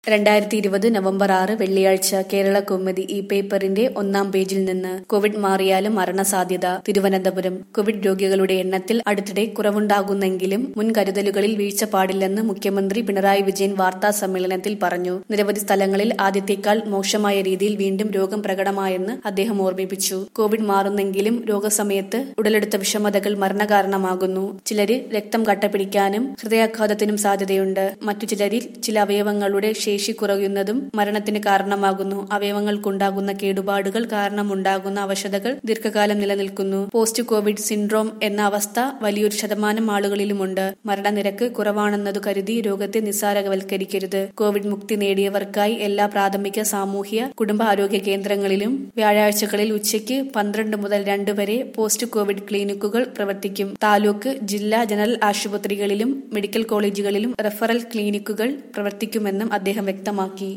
രണ്ടായിരത്തി ഇരുപത് നവംബർ ആറ് വെള്ളിയാഴ്ച കേരള കൗമുദി ഈ പേപ്പറിന്റെ ഒന്നാം പേജിൽ നിന്ന് കോവിഡ് മാറിയാലും മരണസാധ്യത തിരുവനന്തപുരം കോവിഡ് രോഗികളുടെ എണ്ണത്തിൽ അടുത്തിടെ കുറവുണ്ടാകുന്നെങ്കിലും മുൻകരുതലുകളിൽ വീഴ്ച പാടില്ലെന്ന് മുഖ്യമന്ത്രി പിണറായി വിജയൻ വാർത്താ സമ്മേളനത്തിൽ പറഞ്ഞു നിരവധി സ്ഥലങ്ങളിൽ ആദ്യത്തേക്കാൾ മോശമായ രീതിയിൽ വീണ്ടും രോഗം പ്രകടമായെന്ന് അദ്ദേഹം ഓർമ്മിപ്പിച്ചു കോവിഡ് മാറുന്നെങ്കിലും രോഗസമയത്ത് ഉടലെടുത്ത വിഷമതകൾ മരണകാരണമാകുന്നു ചിലരിൽ രക്തം കട്ടപിടിക്കാനും ഹൃദയാഘാതത്തിനും സാധ്യതയുണ്ട് മറ്റു ചിലരിൽ ചില അവയവങ്ങളുടെ ശേഷി കുറയുന്നതും മരണത്തിന് കാരണമാകുന്നു അവയവങ്ങൾക്കുണ്ടാകുന്ന കേടുപാടുകൾ കാരണമുണ്ടാകുന്ന അവശതകൾ ദീർഘകാലം നിലനിൽക്കുന്നു പോസ്റ്റ് കോവിഡ് സിൻഡ്രോം എന്ന അവസ്ഥ വലിയൊരു ശതമാനം ആളുകളിലുമുണ്ട് മരണനിരക്ക് കുറവാണെന്നതു കരുതി രോഗത്തെ നിസ്സാരവൽക്കരിക്കരുത് കോവിഡ് മുക്തി നേടിയവർക്കായി എല്ലാ പ്രാഥമിക സാമൂഹ്യ കുടുംബ ആരോഗ്യ കേന്ദ്രങ്ങളിലും വ്യാഴാഴ്ചകളിൽ ഉച്ചയ്ക്ക് പന്ത്രണ്ട് മുതൽ രണ്ട് വരെ പോസ്റ്റ് കോവിഡ് ക്ലിനിക്കുകൾ പ്രവർത്തിക്കും താലൂക്ക് ജില്ലാ ജനറൽ ആശുപത്രികളിലും മെഡിക്കൽ കോളേജുകളിലും റെഫറൽ ക്ലിനിക്കുകൾ പ്രവർത്തിക്കുമെന്നും അദ്ദേഹം വ്യക്തമാക്കി